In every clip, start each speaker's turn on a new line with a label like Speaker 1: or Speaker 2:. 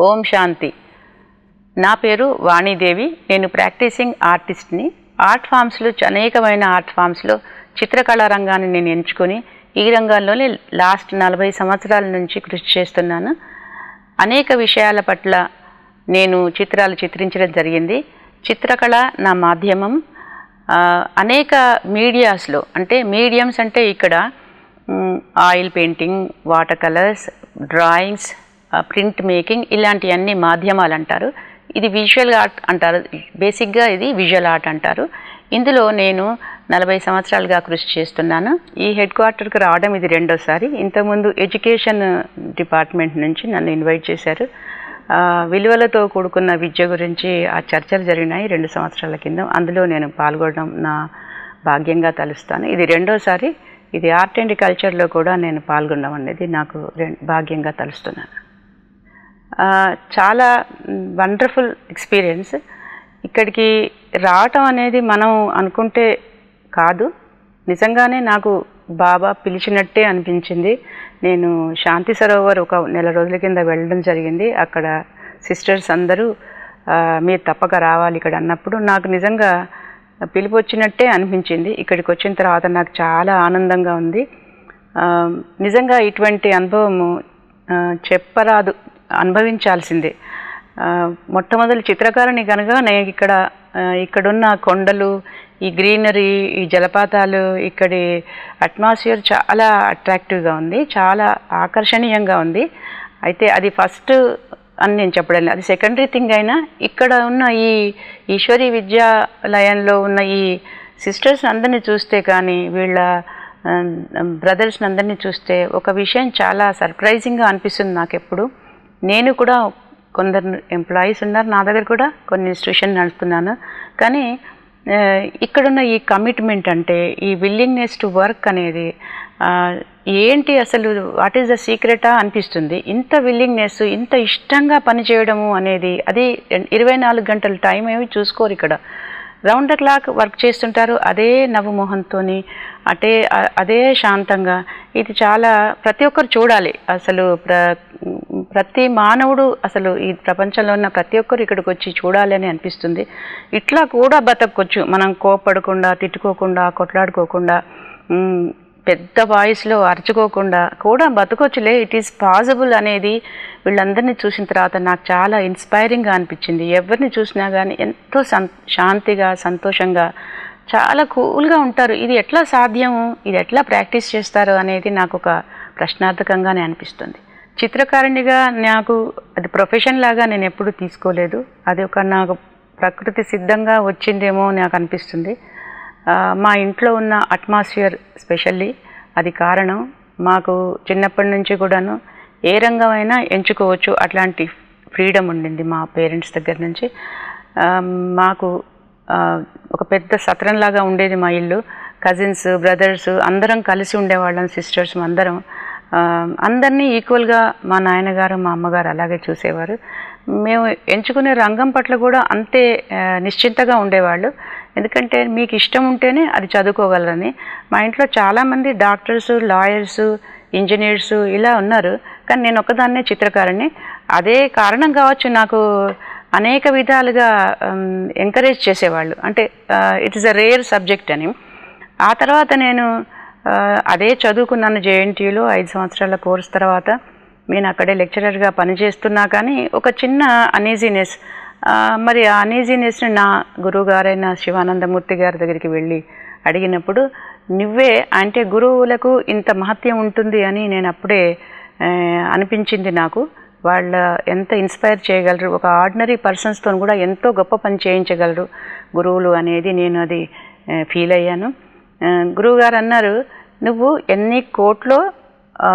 Speaker 1: ఓం శాంతి నా పేరు వాణీదేవి నేను ప్రాక్టీసింగ్ ఆర్టిస్ట్ని ఆర్ట్ ఫామ్స్లో అనేకమైన ఆర్ట్ ఫామ్స్లో చిత్రకళా రంగాన్ని నేను ఎంచుకొని ఈ రంగంలోనే లాస్ట్ నలభై సంవత్సరాల నుంచి కృషి చేస్తున్నాను అనేక విషయాల పట్ల నేను చిత్రాలు చిత్రించడం జరిగింది చిత్రకళ నా మాధ్యమం ఆ, అనేక మీడియాస్లో అంటే మీడియమ్స్ అంటే ఇక్కడ మ్, oil painting water colours drawings ఆ, ప్రింట్ మేకింగ్ ఇలాంటివన్నీ మాధ్యమాలు అంటారు ఇది విజువల్ ఆర్ట్ అంటారు బేసిక్గా ఇది విజువల్ ఆర్ట్ అంటారు ఇందులో నేను నలభై సంవత్సరాలుగా కృషి చేస్తున్నాను ఈ హెడ్ క్వార్టర్కి రావడం ఇది రెండోసారి ఇంతకుముందు ఎడ్యుకేషన్ డిపార్ట్మెంట్ నుంచి నన్ను ఇన్వైట్ చేశారు ఆ, విలువలతో కూడుకున్న విద్య గురించి ఆ చర్చలు జరిగినాయి రెండు సంవత్సరాల కింద అందులో నేను పాల్గొనడం నా భాగ్యంగా తలుస్తాను ఇది రెండోసారి ఇది ఆర్ట్ అండ్ కల్చర్లో కూడా నేను పాల్గొనడం అనేది నాకు రెం- భాగ్యంగా తలుస్తున్నాను ఆ, చాలా వండర్ఫుల్ ఎక్స్పీరియన్స్ ఇక్కడికి రావటం అనేది మనం అనుకుంటే కాదు నిజంగానే నాకు బాబా పిలిచినట్టే అనిపించింది నేను శాంతి సరోవర్ ఒక నెల రోజుల కింద వెళ్ళడం జరిగింది అక్కడ సిస్టర్స్ అందరూ ఆ, మీరు తప్పక రావాలి ఇక్కడ అన్నప్పుడు నాకు నిజంగా పిలుపు వచ్చినట్టే అనిపించింది ఇక్కడికి వచ్చిన తర్వాత నాకు చాలా ఆనందంగా ఉంది ఆ, నిజంగా ఇటువంటి అనుభవము ఆ, చెప్పరాదు అనుభవించాల్సిందే ఆ, మొట్టమొదటి చిత్రకారుని కనుక నేను ఇక్కడ ఆ, ఇక్కడున్న కొండలు ఈ గ్రీనరీ ఈ జలపాతాలు ఇక్కడి అట్మాస్ఫియర్ చాలా అట్రాక్టివ్గా ఉంది చాలా ఆకర్షణీయంగా ఉంది అయితే అది ఫస్ట్ అని నేను చెప్పడం లేదు అది సెకండరీ థింగ్ అయినా ఇక్కడ ఉన్న ఈ ఈశ్వరీ విద్యాలయంలో ఉన్న ఈ సిస్టర్స్ అందరినీ చూస్తే కానీ వీళ్ళ బ్రదర్స్ అందరినీ చూస్తే ఒక విషయం చాలా సర్ప్రైజింగ్గా అనిపిస్తుంది నాకు ఎప్పుడు నేను కూడా కొందరు ఎంప్లాయీస్ ఉన్నారు నా దగ్గర కూడా కొన్ని ఇన్స్టిట్యూషన్ నడుపుతున్నాను కానీ ఆ, ఇక్కడున్న ఈ కమిట్మెంట్ అంటే ఈ విల్లింగ్నెస్ టు వర్క్ అనేది ఆ, ఏంటి అసలు వాట్ ఈస్ ద సీక్రెటా అనిపిస్తుంది ఇంత విల్లింగ్నెస్ ఇంత ఇష్టంగా పనిచేయడము అనేది అది ఇరవై నాలుగు గంటల టైం ఏమి చూసుకోరు ఇక్కడ రౌండ్ ద క్లాక్ వర్క్ చేస్తుంటారు అదే నవ్వుమోహంతోని అటే అ- అదే శాంతంగా ఇది చాలా ప్రతి ఒక్కరు చూడాలి అసలు ప్ర ప్రతి మానవుడు అసలు ఈ ప్రపంచంలో ఉన్న ప్రతి ఒక్కరు ఇక్కడికి వచ్చి చూడాలి అని అనిపిస్తుంది ఇట్లా కూడా బతకొచ్చు మనం కోపడకుండా తిట్టుకోకుండా కొట్లాడుకోకుండా మ్, పెద్ద వాయిస్లో అరుచుకోకుండా కూడా బతకొచ్చులే ఇట్ ఈస్ పాసిబుల్ అనేది వీళ్ళందరినీ చూసిన తర్వాత నాకు చాలా ఇన్స్పైరింగ్గా అనిపించింది ఎవరిని చూసినా కానీ ఎంతో సం శాంతిగా సంతోషంగా చాలా కూల్గా ఉంటారు ఇది ఎట్లా సాధ్యము ఇది ఎట్లా ప్రాక్టీస్ చేస్తారు అనేది నాకు ఒక ప్రశ్నార్థకంగానే అనిపిస్తుంది చిత్రకారునిగా నాకు అది ప్రొఫెషన్ లాగా నేను ఎప్పుడూ తీసుకోలేదు అది ఒక నాకు ప్రకృతి సిద్ధంగా వచ్చిందేమో నాకు అనిపిస్తుంది ఆ, మా ఇంట్లో ఉన్న అట్మాస్ఫియర్ స్పెషల్లీ అది కారణం మాకు చిన్నప్పటి నుంచి కూడాను ఏ రంగమైనా ఎంచుకోవచ్చు అట్లాంటి ఫ్రీడమ్ ఉండింది మా పేరెంట్స్ దగ్గర నుంచి ఆ, మాకు ఆ, ఒక పెద్ద సత్రంలాగా ఉండేది మా ఇల్లు కజిన్స్ బ్రదర్స్ అందరం కలిసి ఉండేవాళ్ళం సిస్టర్స్ అందరం ఆ, అందరినీ ఈక్వల్గా మా నాయనగారు మా అమ్మగారు అలాగే చూసేవారు మేము ఎంచుకునే రంగం పట్ల కూడా అంతే ఆ, నిశ్చింతగా ఉండేవాళ్ళు ఎందుకంటే మీకు ఇష్టం ఉంటేనే అది చదువుకోగలరని మా ఇంట్లో చాలామంది డాక్టర్స్ లాయర్స్ ఇంజనీర్స్ ఇలా ఉన్నారు కానీ నేను ఒక్కదాన్నే చిత్రకారుని అదే కారణం కావచ్చు నాకు అనేక విధాలుగా ఎంకరేజ్ చేసేవాళ్ళు అంటే it is a rare subject అని ఆ తర్వాత నేను ఆ, అదే చదువుకున్నాను జేఎన్టీయూలో ఐదు సంవత్సరాల కోర్స్ తర్వాత నేను అక్కడే లెక్చరర్గా పనిచేస్తున్నా కానీ ఒక చిన్న అనీజీనెస్ మరి ఆ అనీజీనెస్ని నా గురువు గారైన శివానందమూర్తి గారి దగ్గరికి వెళ్ళి అడిగినప్పుడు నువ్వే అంటే గురువులకు ఇంత మహత్యం ఉంటుంది అని నేను అప్పుడే ఆ, అనిపించింది నాకు వాళ్ళ ఎంత ఇన్స్పైర్ చేయగలరు ఒక ఆర్డినరీ పర్సన్స్తో కూడా ఎంతో గొప్ప పని చేయించగలరు గురువులు అనేది నేను అది ఫీల్ అయ్యాను ఆ, గురువుగారు అన్నారు నువ్వు ఎన్ని కోట్లో ఆ,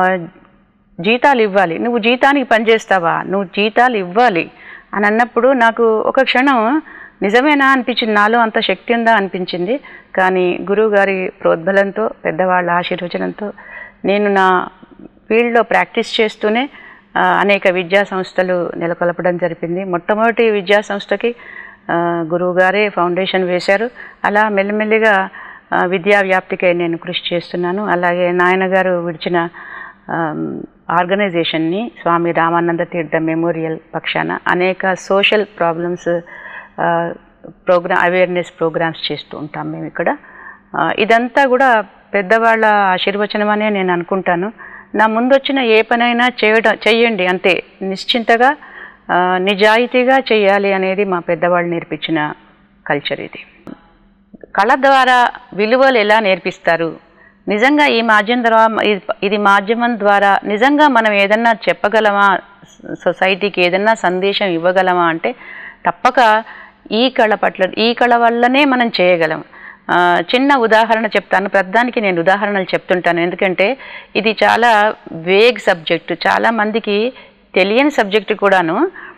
Speaker 1: జీతాలు ఇవ్వాలి నువ్వు జీతానికి పనిచేస్తావా నువ్వు జీతాలు ఇవ్వాలి అని అన్నప్పుడు నాకు ఒక క్షణం నిజమేనా అనిపించింది నాలో అంత శక్తి ఉందా అనిపించింది కానీ గురువు గారి ప్రోద్బలంతో పెద్దవాళ్ళ ఆశీర్వచనంతో నేను నా ఫీల్డ్లో ప్రాక్టీస్ చేస్తూనే ఆ, అనేక విద్యా సంస్థలు నెలకొల్పడం జరిపింది మొట్టమొదటి విద్యా సంస్థకి ఆ, గురువు గారే ఫౌండేషన్ వేశారు అలా మెల్లిమెల్లిగా ఆ, విద్యా వ్యాప్తికై నేను కృషి చేస్తున్నాను అలాగే నాయనగారు విడిచిన ఆమ్, ఆర్గనైజేషన్ని స్వామి రామానంద తీర్థ మెమోరియల్ పక్షాన అనేక social problems programme awareness programmes చేస్తూ ఉంటాం మేము ఇక్కడ ఆ, ఇదంతా కూడా పెద్దవాళ్ళ ఆశీర్వచనం అనే నేను అనుకుంటాను నా ముందు వచ్చిన ఏ పనైనా చేయడం చెయ్యండి అంతే నిశ్చింతగా ఆ, నిజాయితీగా చేయాలి అనేది మా పెద్దవాళ్ళు నేర్పించిన కల్చర్ ఇది కళ ద్వారా విలువలు ఎలా నేర్పిస్తారు నిజంగా ఈ మాధ్యమం ద్వారా ఇది- ఇది మాధ్యమం ద్వారా నిజంగా మనం ఏదన్నా చెప్పగలమా సొసైటీకి ఏదన్నా సందేశం ఇవ్వగలమా అంటే తప్పక ఈ కళ పట్ల ఈ కళ వల్లనే మనం చేయగలం ఆ, చిన్న ఉదాహరణ చెప్తాను ప్రధానికి నేను ఉదాహరణలు చెప్తుంటాను ఎందుకంటే ఇది చాలా వేగ్ సబ్జెక్టు చాలా మందికి తెలియని సబ్జెక్టు కూడాను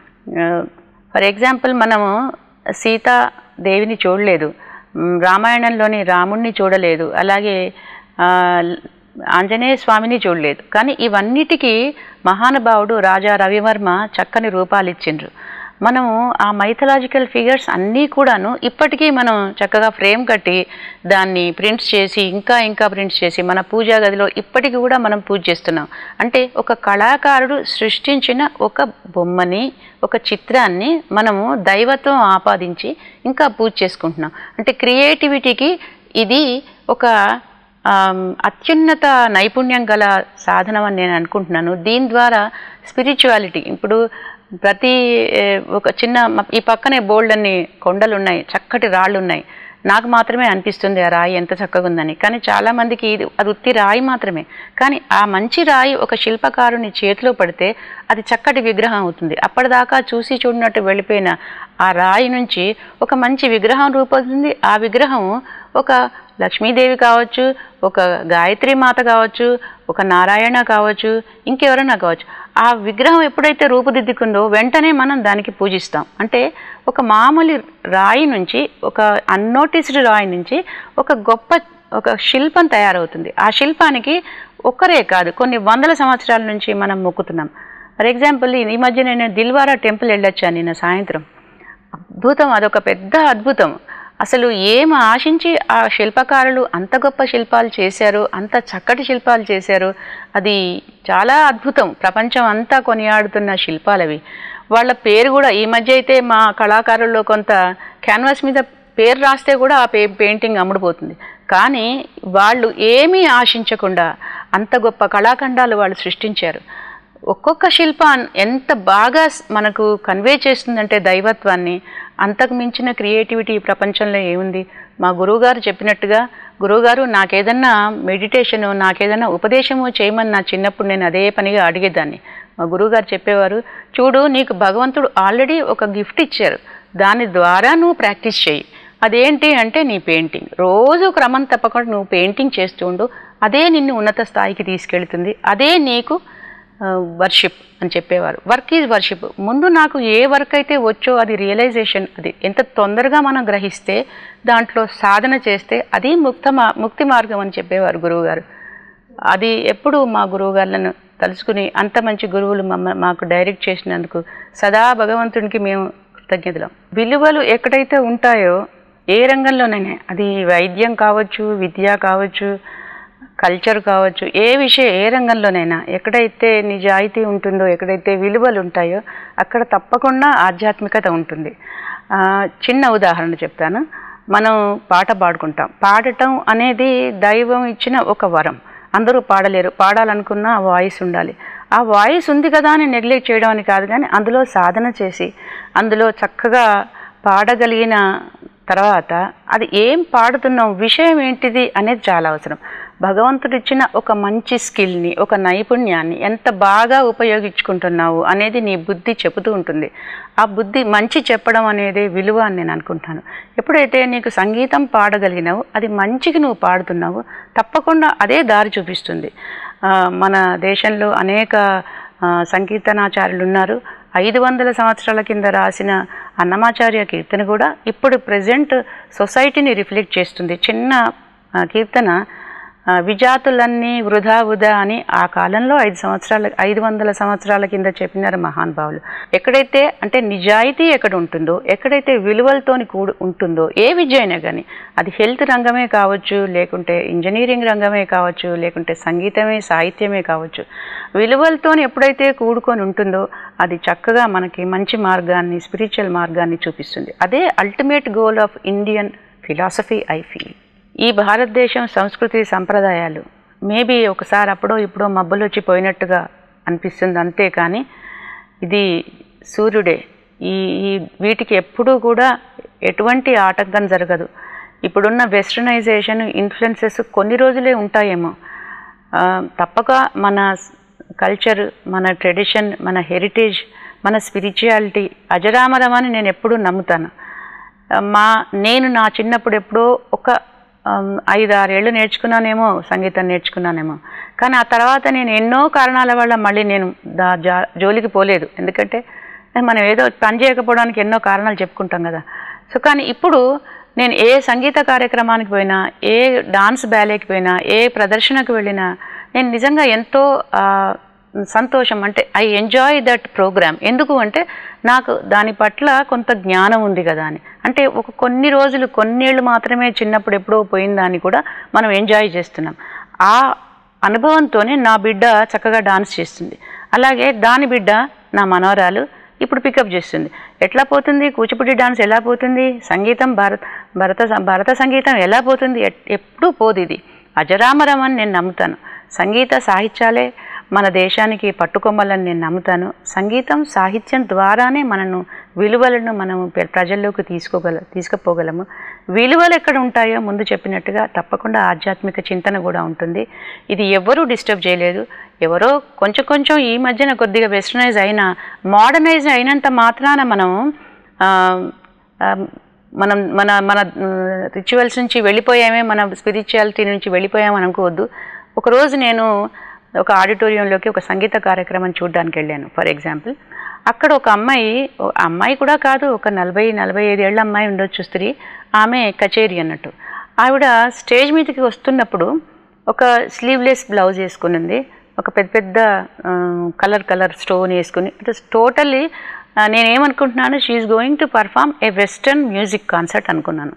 Speaker 1: ఫర్ ఎగ్జాంపుల్ మనము సీతా దేవిని చూడలేదు మ్, రామాయణంలోని రాముణ్ణి చూడలేదు అలాగే ఆ, ఆంజనేయ స్వామిని చూడలేదు కానీ ఇవన్నిటికీ మహానుభావుడు రాజా రవివర్మ చక్కని రూపాలు ఇచ్చిండ్రు మనము ఆ మైథలాజికల్ ఫిగర్స్ అన్నీ కూడాను ఇప్పటికీ మనం చక్కగా ఫ్రేమ్ కట్టి దాన్ని ప్రింట్స్ చేసి ఇంకా ఇంకా ప్రింట్స్ చేసి మన పూజా గదిలో ఇప్పటికీ కూడా మనం పూజ చేస్తున్నాం అంటే ఒక కళాకారుడు సృష్టించిన ఒక బొమ్మని ఒక చిత్రాన్ని మనము దైవత్వం ఆపాదించి ఇంకా పూజ చేసుకుంటున్నాం అంటే క్రియేటివిటీకి ఇది ఒక ఆమ్, అత్యున్నత నైపుణ్యం గల సాధనం అని నేను అనుకుంటున్నాను దీని ద్వారా స్పిరిచువాలిటీ ఇప్పుడు ప్రతి ఏ, ఒక చిన్న మ- ఈ పక్కనే బోల్డ్ అన్ని కొండలు ఉన్నాయి చక్కటి రాళ్ళు ఉన్నాయి నాకు మాత్రమే అనిపిస్తుంది ఆ రాయి ఎంత చక్కగా ఉందని కానీ చాలామందికి ఇది అది ఉత్తి రాయి మాత్రమే కానీ ఆ మంచి రాయి ఒక శిల్పకారుని చేతిలో పడితే అది చక్కటి విగ్రహం అవుతుంది అప్పటిదాకా చూసి చూడనట్టు వెళ్ళిపోయిన ఆ రాయి నుంచి ఒక మంచి విగ్రహం రూపొందుతుంది ఆ విగ్రహం ఒక లక్ష్మీదేవి కావచ్చు ఒక గాయత్రి మాత కావచ్చు ఒక నారాయణ కావచ్చు ఇంకెవరైనా కావచ్చు ఆ విగ్రహం ఎప్పుడైతే రూపుదిద్దుకుందో వెంటనే మనం దానికి పూజిస్తాం అంటే ఒక మామూలు రాయి నుంచి ఒక అన్నోటిస్డ్ రాయి నుంచి ఒక గొప్ప ఒక శిల్పం తయారవుతుంది ఆ శిల్పానికి ఒక్కరే కాదు కొన్ని వందల సంవత్సరాల నుంచి మనం మొక్కుతున్నాం ఫర్ ఎగ్జాంపుల్ ఈ మధ్య నేను దిల్వారా టెంపుల్ వెళ్ళొచ్చాను నిన్న సాయంత్రం అద్భుతం అదొక పెద్ద అద్భుతం అసలు ఏం ఆశించి ఆ శిల్పకారులు అంత గొప్ప శిల్పాలు చేశారు అంత చక్కటి శిల్పాలు చేశారు అది చాలా అద్భుతం ప్రపంచం అంతా కొనియాడుతున్న శిల్పాలు అవి వాళ్ళ పేరు కూడా ఈ మధ్య అయితే మా కళాకారుల్లో కొంత క్యాన్వాస్ మీద పేరు రాస్తే కూడా ఆ పే పెయింటింగ్ అమ్ముడుపోతుంది కానీ వాళ్ళు ఏమీ ఆశించకుండా అంత గొప్ప కళాఖండాలు వాళ్ళు సృష్టించారు ఒక్కొక్క శిల్పం ఎంత బాగా స్- మనకు కన్వే చేస్తుందంటే దైవత్వాన్ని అంతకు మించిన క్రియేటివిటీ ఈ ప్రపంచంలో ఏముంది మా గురువుగారు చెప్పినట్టుగా గురువుగారు నాకేదన్నా మెడిటేషను నాకేదన్నా ఉపదేశము చేయమని నా చిన్నప్పుడు నేను అదే పనిగా అడిగేదాన్ని మా గురువుగారు చెప్పేవారు చూడు నీకు భగవంతుడు ఆల్రెడీ ఒక గిఫ్ట్ ఇచ్చారు దాని ద్వారా నువ్వు ప్రాక్టీస్ చేయి అదేంటి అంటే నీ పెయింటింగ్ రోజు క్రమం తప్పకుండా నువ్వు పెయింటింగ్ చేస్తూ ఉండు అదే నిన్ను ఉన్నత స్థాయికి తీసుకెళ్తుంది అదే నీకు వర్షిప్ అని చెప్పేవారు వర్క్ ఈజ్ వర్షిప్ ముందు నాకు ఏ వర్క్ అయితే వచ్చో అది రియలైజేషన్ అది ఎంత తొందరగా మనం గ్రహిస్తే దాంట్లో సాధన చేస్తే అది ముక్త మా- ముక్తి మార్గం అని చెప్పేవారు గురువుగారు అది ఎప్పుడు మా గురువుగారులను తలుచుకుని అంత మంచి గురువులు మమ్మ మాకు డైరెక్ట్ చేసినందుకు సదా భగవంతునికి మేము కృతజ్ఞతలం విలువలు ఎక్కడైతే ఉంటాయో ఏ రంగంలోనైనా అది వైద్యం కావచ్చు విద్య కావచ్చు కల్చర్ కావచ్చు ఏ విషయం ఏ రంగంలోనైనా ఎక్కడైతే నిజాయితీ ఉంటుందో ఎక్కడైతే విలువలు ఉంటాయో అక్కడ తప్పకుండా ఆధ్యాత్మికత ఉంటుంది ఆ, చిన్న ఉదాహరణ చెప్తాను మనం పాట పాడుకుంటాం పాడటం అనేది దైవం ఇచ్చిన ఒక వరం అందరూ పాడలేరు పాడాలనుకున్న ఆ వాయిస్ ఉండాలి ఆ వాయిస్ ఉంది కదా అని నెగ్లెక్ట్ చేయడం అని కాదు కానీ అందులో సాధన చేసి అందులో చక్కగా పాడగలిగిన తర్వాత అది ఏం పాడుతున్నాం విషయం ఏంటిది అనేది చాలా అవసరం భగవంతుడు ఇచ్చిన ఒక మంచి స్కిల్ని ఒక నైపుణ్యాన్ని ఎంత బాగా ఉపయోగించుకుంటున్నావు అనేది నీ బుద్ధి చెబుతూ ఉంటుంది ఆ బుద్ధి మంచి చెప్పడం అనేది విలువ అని నేను అనుకుంటాను ఎప్పుడైతే నీకు సంగీతం పాడగలిగినావు అది మంచికి నువ్వు పాడుతున్నావు తప్పకుండా అదే దారి చూపిస్తుంది ఆ, మన దేశంలో అనేక ఆ, సంకీర్తనాచార్యులు ఉన్నారు ఐదు వందల సంవత్సరాల కింద రాసిన అన్నమాచార్య కీర్తన కూడా ఇప్పుడు ప్రజెంట్ సొసైటీని రిఫ్లెక్ట్ చేస్తుంది చిన్న ఆ, కీర్తన ఆ, విజాతులన్నీ వృధా వృధా అని ఆ కాలంలో ఐదు సంవత్సరాల ఐదు వందల సంవత్సరాల కింద చెప్పినారు మహానుభావులు ఎక్కడైతే అంటే నిజాయితీ ఎక్కడ ఉంటుందో ఎక్కడైతే విలువలతోని కూడి ఉంటుందో ఏ విద్య అయినా కానీ అది హెల్త్ రంగమే కావచ్చు లేకుంటే ఇంజనీరింగ్ రంగమే కావచ్చు లేకుంటే సంగీతమే సాహిత్యమే కావచ్చు విలువలతోని ఎప్పుడైతే కూడుకొని ఉంటుందో అది చక్కగా మనకి మంచి మార్గాన్ని స్పిరిచువల్ మార్గాన్ని చూపిస్తుంది అదే ultimate goal of Indian philosophy I feel ఈ భారతదేశం సంస్కృతి సంప్రదాయాలు మేబీ ఒకసారి అప్పుడో ఇప్పుడో మబ్బులు వచ్చి పోయినట్టుగా అనిపిస్తుంది అంతే కానీ ఇది సూర్యుడే ఈ ఈ వీటికి ఎప్పుడూ కూడా ఎటువంటి ఆటంకం జరగదు ఇప్పుడున్న వెస్టర్నైజేషన్ ఇన్ఫ్లుయెన్సెస్ కొన్ని రోజులే ఉంటాయేమో ఆ, తప్పక మన కల్చర్ మన ట్రెడిషన్ మన హెరిటేజ్ మన స్పిరిచువాలిటీ అజరామరమని నేను ఎప్పుడూ నమ్ముతాను ఆ, మా నేను నా చిన్నప్పుడు ఎప్పుడో ఒక ఆమ్, ఐదు ఆరేళ్ళు నేర్చుకున్నానేమో సంగీతం నేర్చుకున్నానేమో కానీ ఆ తర్వాత నేను ఎన్నో కారణాల వల్ల మళ్ళీ నేను దా జా జోలికి పోలేదు ఎందుకంటే మనం ఏదో పని చేయకపోవడానికి ఎన్నో కారణాలు చెప్పుకుంటాం కదా సో కానీ ఇప్పుడు నేను ఏ సంగీత కార్యక్రమానికి పోయినా ఏ డాన్స్ బ్యాలేకి పోయినా ఏ ప్రదర్శనకు వెళ్ళినా నేను నిజంగా ఎంతో ఆ, సంతోషం అంటే ఐ ఎంజాయ్ దట్ ప్రోగ్రామ్ ఎందుకు అంటే నాకు దాని పట్ల కొంత జ్ఞానం ఉంది కదా అని అంటే ఒక కొన్ని రోజులు కొన్నేళ్ళు మాత్రమే చిన్నప్పుడు ఎప్పుడో పోయిందాన్ని కూడా మనం ఎంజాయ్ చేస్తున్నాం ఆ అనుభవంతోనే నా బిడ్డ చక్కగా డాన్స్ చేస్తుంది అలాగే దాని బిడ్డ నా మనవరాలు ఇప్పుడు పికప్ చేస్తుంది ఎట్లా పోతుంది కూచిపూడి డాన్స్ ఎలా పోతుంది సంగీతం భారత భరత భారత సంగీతం ఎలా పోతుంది ఎట్- ఎప్పుడూ పోదు ఇది అజరామరం అని నేను నమ్ముతాను సంగీత సాహిత్యాలే మన దేశానికి పట్టుకొమ్మలని నేను నమ్ముతాను సంగీతం సాహిత్యం ద్వారానే మనను విలువలను మనం ప్ర- ప్రజల్లోకి తీసుకోగల తీసుకుపోగలము విలువలు ఎక్కడ ఉంటాయో ముందు చెప్పినట్టుగా తప్పకుండా ఆధ్యాత్మిక చింతన కూడా ఉంటుంది ఇది ఎవరూ డిస్టర్బ్ చేయలేదు ఎవరో కొంచెం కొంచెం ఈ మధ్యన కొద్దిగా వెస్టర్నైజ్ అయినా మోడర్నైజ్ అయినంత మాత్రాన మనం ఆ, ఆ, మనం మన మన రిచువల్స్ నుంచి వెళ్ళిపోయామే మన స్పిరిచువాలిటీ నుంచి వెళ్ళిపోయామని అనుకోవద్దు ఒకరోజు నేను ఒక ఆడిటోరియంలోకి ఒక సంగీత కార్యక్రమం చూడడానికి వెళ్ళాను ఫర్ ఎగ్జాంపుల్ అక్కడ ఒక అమ్మాయి ఓ అమ్మాయి కూడా కాదు ఒక నలభై నలభై ఐదేళ్ల అమ్మాయి ఉండొచ్చు స్త్రీ ఆమె కచేరీ అన్నట్టు ఆవిడ స్టేజ్ మీదకి వస్తున్నప్పుడు ఒక స్లీవ్లెస్ బ్లౌజ్ వేసుకునింది ఒక పెద్ద పెద్ద కలర్ కలర్ స్టోన్ వేసుకుని అంటే టోటల్లీ నేనేమనుకుంటున్నాను she's going to perform a western music concert అనుకున్నాను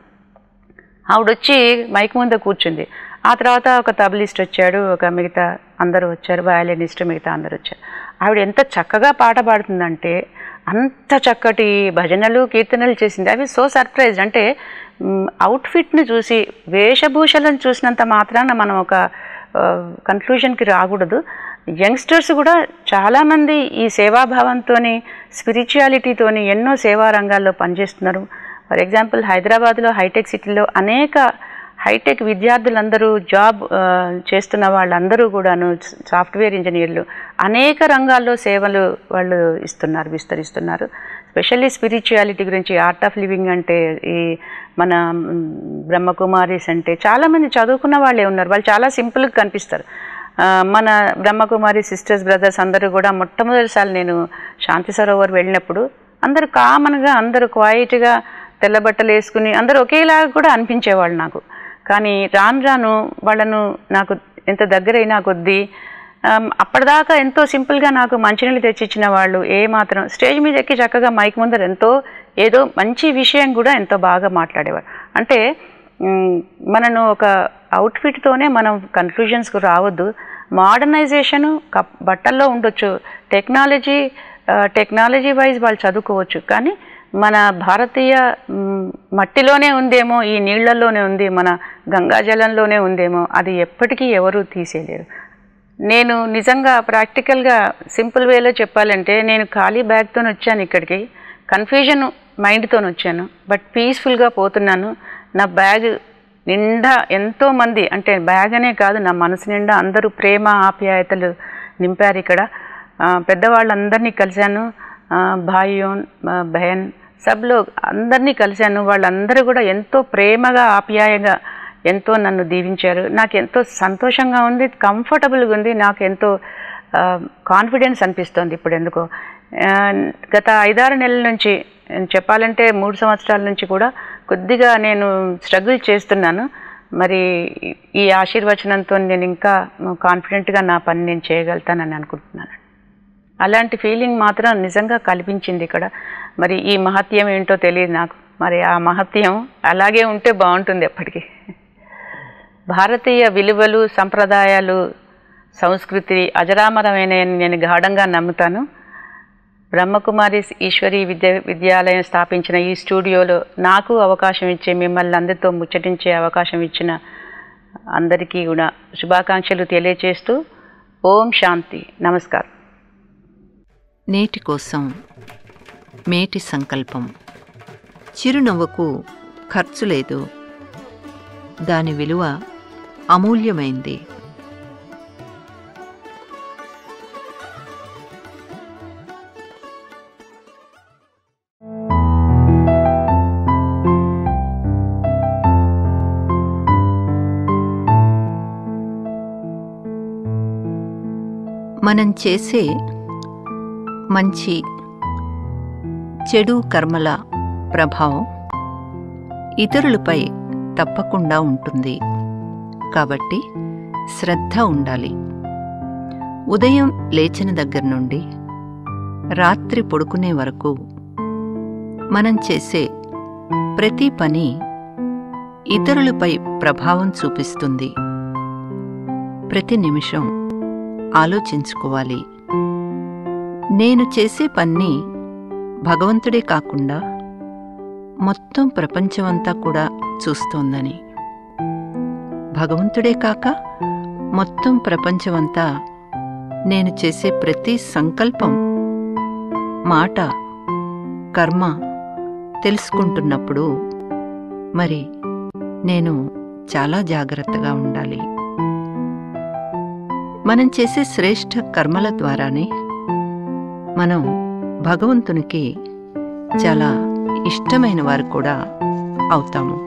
Speaker 1: ఆవిడ వచ్చి మైక్ ముందు కూర్చుంది ఆ తర్వాత ఒక తబలిస్ట్ వచ్చాడు ఒక మిగతా అందరూ వచ్చారు వయలినిస్ట్ మిగతా అందరూ వచ్చారు ఆవిడ ఎంత చక్కగా పాట పాడుతుందంటే అంత చక్కటి భజనలు కీర్తనలు చేసింది అవి సో సర్ప్రైజ్ అంటే అవుట్ఫిట్ని చూసి వేషభూషలను చూసినంత మాత్రాన మనం ఒక కన్క్లూషన్కి రాకూడదు యంగ్స్టర్స్ కూడా చాలామంది ఈ సేవాభావంతో స్పిరిచువాలిటీతోని ఎన్నో సేవా రంగాల్లో పనిచేస్తున్నారు ఫర్ ఎగ్జాంపుల్ హైదరాబాద్లో హైటెక్ సిటీలో అనేక హైటెక్ విద్యార్థులందరూ జాబ్ ఆ, చేస్తున్న వాళ్ళందరూ కూడాను సాఫ్ట్వేర్ ఇంజనీర్లు అనేక రంగాల్లో సేవలు వాళ్ళు ఇస్తున్నారు విస్తరిస్తున్నారు స్పెషల్లీ స్పిరిచువాలిటీ గురించి ఆర్ట్ ఆఫ్ లివింగ్ అంటే ఈ మన మ్, బ్రహ్మకుమారీస్ అంటే చాలామంది చదువుకున్న వాళ్ళే ఉన్నారు వాళ్ళు చాలా సింపుల్గా కనిపిస్తారు ఆ, మన బ్రహ్మకుమారి సిస్టర్స్ బ్రదర్స్ అందరూ కూడా మొట్టమొదటిసారి నేను శాంతి సరోవర్ వెళ్ళినప్పుడు అందరూ కామన్గా అందరూ క్వైట్గా తెల్ల బట్టలు వేసుకుని అందరూ ఒకేలాగా కూడా అనిపించేవాళ్ళు నాకు కానీ రాను రాను వాళ్ళను నాకు ఎంత దగ్గరైనా కొద్దీ ఆమ్, అప్పటిదాకా ఎంతో సింపుల్గా నాకు మంచినీళ్ళు తెచ్చిచ్చిన వాళ్ళు ఏ మాత్రం స్టేజ్ మీద ఎక్కి చక్కగా మైక్ ముందర ఎంతో ఏదో మంచి విషయం కూడా ఎంతో బాగా మాట్లాడేవారు అంటే మ్, మనను ఒక అవుట్ఫిట్తోనే మనం కన్క్లూజన్స్కు రావద్దు మోడర్నైజేషను కప్ బట్టల్లో ఉండొచ్చు టెక్నాలజీ టెక్నాలజీ వైజ్ వాళ్ళు చదువుకోవచ్చు కానీ మన భారతీయ మ్, మట్టిలోనే ఉందేమో ఈ నీళ్లలోనే ఉంది మన గంగాజలంలోనే ఉందేమో అది ఎప్పటికీ ఎవరూ తీసేయలేరు నేను నిజంగా ప్రాక్టికల్గా సింపుల్ వేలో చెప్పాలంటే నేను ఖాళీ బ్యాగ్తో వచ్చాను ఇక్కడికి కన్ఫ్యూజన్ మైండ్తో వచ్చాను బట్ పీస్ఫుల్గా పోతున్నాను నా బ్యాగ్ నిండా ఎంతోమంది అంటే బ్యాగ్ అనే కాదు నా మనసు నిండా అందరూ ప్రేమ ఆప్యాయతలు నింపారు ఇక్కడ ఆ, పెద్దవాళ్ళందరినీ కలిశాను ఆ, భాయ్యోన్ ఆ, బహన్ సబ్లో అందరినీ కలిశాను వాళ్ళందరూ కూడా ఎంతో ప్రేమగా ఆప్యాయంగా ఎంతో నన్ను దీవించారు నాకు ఎంతో సంతోషంగా ఉంది కంఫర్టబుల్గా ఉంది నాకు ఎంతో కాన్ఫిడెన్స్ అనిపిస్తోంది ఇప్పుడు ఎందుకో ఆ, గత ఐదారు నెలల నుంచి చెప్పాలంటే మూడు సంవత్సరాల నుంచి కూడా కొద్దిగా నేను స్ట్రగుల్ చేస్తున్నాను మరి ఈ ఆశీర్వచనంతో నేను ఇంకా కాన్ఫిడెంట్గా నా పని నేను చేయగలుగుతానని అనుకుంటున్నాను అలాంటి ఫీలింగ్ మాత్రం నిజంగా కల్పించింది ఇక్కడ మరి ఈ మహత్యం ఏంటో తెలియదు నాకు మరి ఆ మహత్యం అలాగే ఉంటే బాగుంటుంది ఎప్పటికీ భారతీయ విలువలు సంప్రదాయాలు సంస్కృతి అజరామరమైనని నేను గాఢంగా నమ్ముతాను బ్రహ్మకుమారి ఈశ్వరి విద్య విద్యాలయం స్థాపించిన ఈ స్టూడియోలో నాకు అవకాశం ఇచ్చే మిమ్మల్ని అందరితో ముచ్చటించే అవకాశం ఇచ్చిన అందరికీ కూడా శుభాకాంక్షలు తెలియచేస్తూ ఓం శాంతి నమస్కారం
Speaker 2: నేటి కోసం మేటి సంకల్పం చిరునవ్వుకు ఖర్చు లేదు దాని విలువ అమూల్యమైంది మనం చేసే మంచి చెడు కర్మల ప్రభావం ఇతరులపై తప్పకుండా ఉంటుంది కాబట్టి శ్రద్ధ ఉండాలి ఉదయం లేచిన దగ్గర నుండి రాత్రి పడుకునే వరకు మనం చేసే ప్రతి పని ఇతరులపై ప్రభావం చూపిస్తుంది ప్రతి నిమిషం ఆలోచించుకోవాలి నేను చేసే పన్ని భగవంతుడే కాకుండా మొత్తం ప్రపంచమంతా కూడా చూస్తోందని భగవంతుడే కాక మొత్తం ప్రపంచమంతా నేను చేసే ప్రతి సంకల్పం మాట కర్మ తెలుసుకుంటున్నప్పుడు మరి నేను చాలా జాగ్రత్తగా ఉండాలి మనం చేసే శ్రేష్ఠ కర్మల ద్వారానే మనం భగవంతునికి చాలా ఇష్టమైన వారు కూడా అవుతాము